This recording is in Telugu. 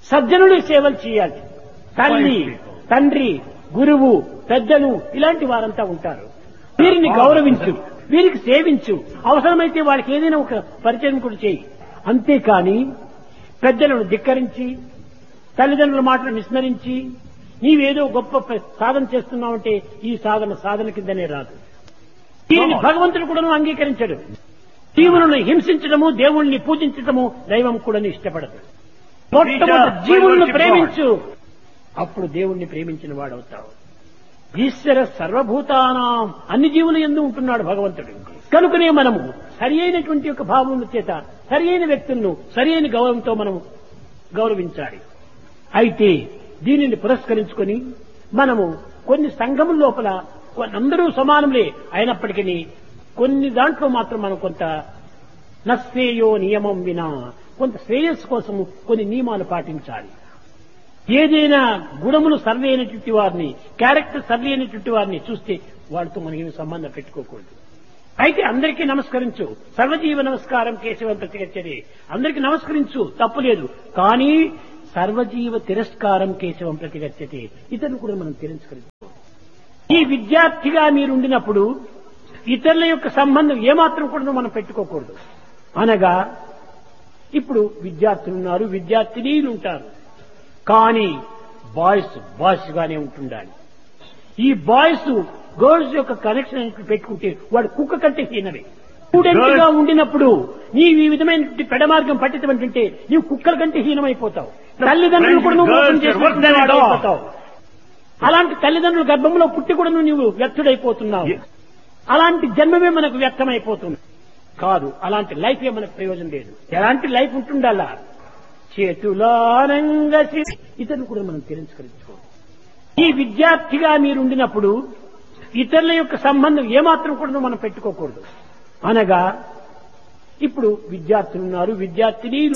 సజ్జనులు సేవలు చేయాలి తల్లి తండ్రి గురువు పెద్దలు ఇలాంటి వారంతా ఉంటారు వీరిని గౌరవించు వీరికి సేవించు అవసరమైతే వాళ్ళకి ఏదైనా ఒక పరిచయం కూడా చేయి అంతేకాని పెద్దలను ధిక్కరించి తల్లిదండ్రుల మాటలు విస్మరించి నీవేదో గొప్ప ప- సాధన చేస్తున్నావంటే ఈ సాధన సాధన కిందనే రాదు దీనిని భగవంతుడు కూడా అంగీకరించడు జీవులను హింసించడము దేవుణ్ణి పూజించడము దైవం కూడా ఇష్టపడదు మొట్టమొదటి జీవులను ప్రేమించు అప్పుడు దేవుణ్ణి ప్రేమించిన వాడవుతావు ఈశ్వర సర్వభూతానాం అన్ని జీవులు ఎందు ఉంటున్నాడు భగవంతుడు కనుకనే మనము సరి అయినటువంటి యొక్క భావముల చేత సరి అయిన వ్యక్తులను సరి అయిన గౌరవంతో మనము గౌరవించాలి అయితే దీనిని పురస్కరించుకొని మనము కొన్ని సంఘముల లోపల కొన్ని అందరూ సమానములే అయినప్పటికీ కొన్ని దాంట్లో మాత్రం మనం కొంత నశ్రేయో నియమం వినా కొంత శ్రేయస్సు కోసము కొన్ని నియమాలు పాటించాలి ఏదైనా గుణములు సర్వే అయినటువంటి వారిని క్యారెక్టర్ సర్వే అయినటువంటి వారిని చూస్తే వాళ్ళతో మనకి సంబంధం పెట్టుకోకూడదు అయితే అందరికీ నమస్కరించు సర్వజీవ నమస్కారం కేశవం ప్రతిగచ్చది అందరికీ నమస్కరించు తప్పు లేదు కానీ సర్వజీవ తిరస్కారం కేశవం ప్రతిగచ్చతి ఇతరులు కూడా మనం తిరస్కరించు ఈ విద్యార్థిగా మీరు ఉండినప్పుడు ఇతరుల యొక్క సంబంధం ఏమాత్రం కూడా మనం పెట్టుకోకూడదు అనగా ఇప్పుడు విద్యార్థులు ఉన్నారు విద్యార్థినీలు ఉంటారు కానీ బాయ్స్ బాయ్స్ గానే ఉంటుండాలి ఈ బాయ్స్ గర్ల్స్ యొక్క కనెక్షన్ పెట్టుకుంటే వాడు కుక్క కంటే హీనమే స్టూడెంట్ గా ఉండినప్పుడు నీవు ఈ విధమైన పెడమార్గం పట్టితమంటుంటే నీవు కుక్కల కంటే హీనమైపోతావు తల్లిదండ్రులు కూడా నువ్వు మోసం చేసుకుంటున్న వాడు అయిపోతావు అలాంటి తల్లిదండ్రుల గర్భంలో పుట్టి కూడా నువ్వు వ్యర్థుడైపోతున్నావు అలాంటి జన్మమే మనకు వ్యర్థమైపోతుంది కాదు అలాంటి లైఫ్ ఏ మనకు ప్రయోజనం లేదు ఎలాంటి లైఫ్ ఉంటుండాలా చేతులానంగసి ఇతరులు కూడా మనం తిరస్కరించుకోవాలి ఈ విద్యార్థిగా మీరు ఉండినప్పుడు ఇతరుల యొక్క సంబంధం ఏమాత్రం కూడా మనం పెట్టుకోకూడదు అనగా ఇప్పుడు విద్యార్థులు ఉన్నారు విద్యార్థినీలు